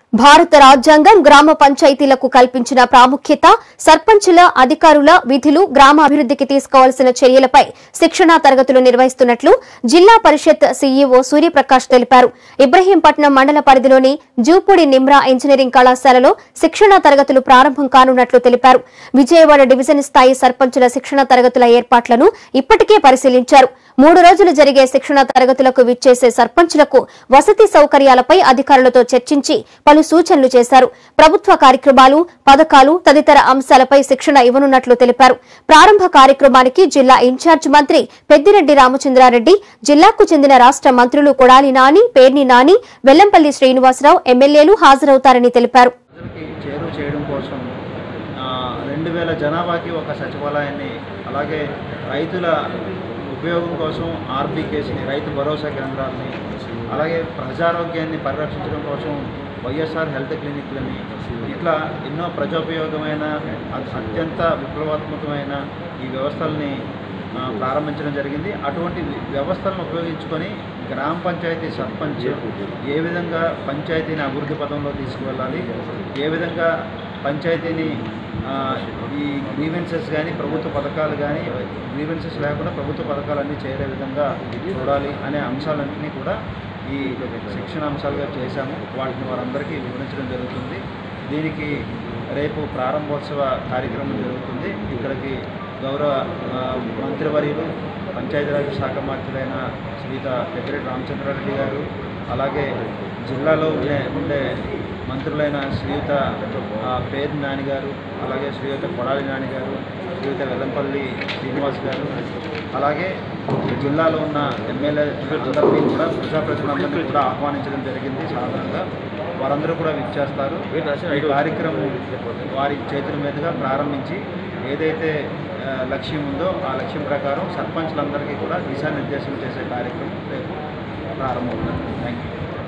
భారత రాజ్యాంగం గ్రామ పంచాయతీలకు కల్పించిన ప్రాముఖ్యత సర్పంచుల అధికారుల విధులు గ్రామ అభివృద్ధికి తీసుకోవాల్సిన చర్యలపై శిక్షణా తరగతులు నిర్వహిస్తున్నట్లు జిల్లా పరిషత్ సీఈఓ సూర్యప్రకాష్ తెలిపారు ఇబ్రహీంపట్నం మండల పరిధిలోని జూపూడి నిమ్రా ఇంజనీరింగ్ కళాశాలలో శిక్షణా తరగతులు ప్రారంభం కానున్నట్లు తెలిపారు విజయవాడ డివిజన్ స్థాయి సర్పంచుల శిక్షణ తరగతుల ఏర్పాట్లను ఇప్పటికే పరిశీలించారు మూడు రోజులు జరిగే శిక్షణ తరగతులకు విచ్చేసే సర్పంచులకు వసతి సౌకర్యాలపై అధికారులతో చర్చించి పలు సూచనలు చేశారు ప్రభుత్వ కార్యక్రమాలు పథకాలు తదితర అంశాలపై శిక్షణ ఇవ్వనున్నట్లు తెలిపారు ప్రారంభ కార్యక్రమానికి జిల్లా ఇన్ఛార్జ్ మంత్రి పెద్దిరెడ్డి రామచంద్రారెడ్డి జిల్లాకు చెందిన రాష్ట మంత్రులు కొడాలి నాని పేర్ని నాని వెల్లంపల్లి శ్రీనివాసరావు ఎమ్మెల్యేలు హాజరవుతారని తెలిపారు ప్రజలకి చేరువ చేయడం కోసం రెండు వేల జనాభాకి ఒక సచివాలయాన్ని అలాగే రైతుల ఉపయోగం కోసం ఆర్బీకేస్ని రైతు భరోసా కేంద్రాలని అలాగే ప్రజారోగ్యాన్ని పరిరక్షించడం కోసం వైఎస్ఆర్ హెల్త్ క్లినిక్లని ఇట్లా ఎన్నో ప్రజోపయోగమైన అ- అత్యంత విప్లవాత్మకమైన ఈ వ్యవస్థల్ని ఆ, ప్రారంభించడం జరిగింది అటువంటి వి- వ్యవస్థలను ఉపయోగించుకొని గ్రామ పంచాయతీ సర్పంచ్ ఏ విధంగా పంచాయతీని అభివృద్ధి పదంలో తీసుకువెళ్ళాలి ఏ విధంగా పంచాయతీని ఆ, ఈ గ్రీవెన్సెస్ కానీ ప్రభుత్వ పథకాలు కానీ గ్రీవెన్సెస్ లేకుండా ప్రభుత్వ పథకాలన్నీ చేరే విధంగా చూడాలి అనే అంశాలన్నింటినీ కూడా ఈ శిక్షణ అంశాలుగా చేశాము వాటిని వారందరికీ వివరించడం జరుగుతుంది దీనికి రేపు ప్రారంభోత్సవ కార్యక్రమం జరుగుతుంది ఇక్కడికి గౌరవ ఆ, మంత్రివర్యులు పంచాయతీరాజ్ శాఖ మంత్రులైన శ్రీత పెద్దిరెడ్డి రామచంద్రారెడ్డి గారు అలాగే జిల్లాలో ఉండే ఉండే మంత్రులైన శ్రీయుత ఆ, పేరు నాని గారు అలాగే శ్రీయుత కొడాలి నాని గారు శ్రీయుత వెల్లంపల్లి శ్రీనివాస్ గారు అలాగే జిల్లాలో ఉన్న ఎమ్మెల్యే అందరినీ కూడా ప్రజాప్రతినిధులందరినీ కూడా ఆహ్వానించడం జరిగింది సాధారణంగా వారందరూ కూడా విచ్చేస్తారు ఈ కార్యక్రమం వారి చేతుల మీదుగా ప్రారంభించి ఏదైతే ఆ, లక్ష్యం ఉందో ఆ లక్ష్యం ప్రకారం సర్పంచ్లందరికీ కూడా దిశానిర్దేశం చేసే కార్యక్రమం రేపు ప్రారంభమవుతుంది థ్యాంక్ యూ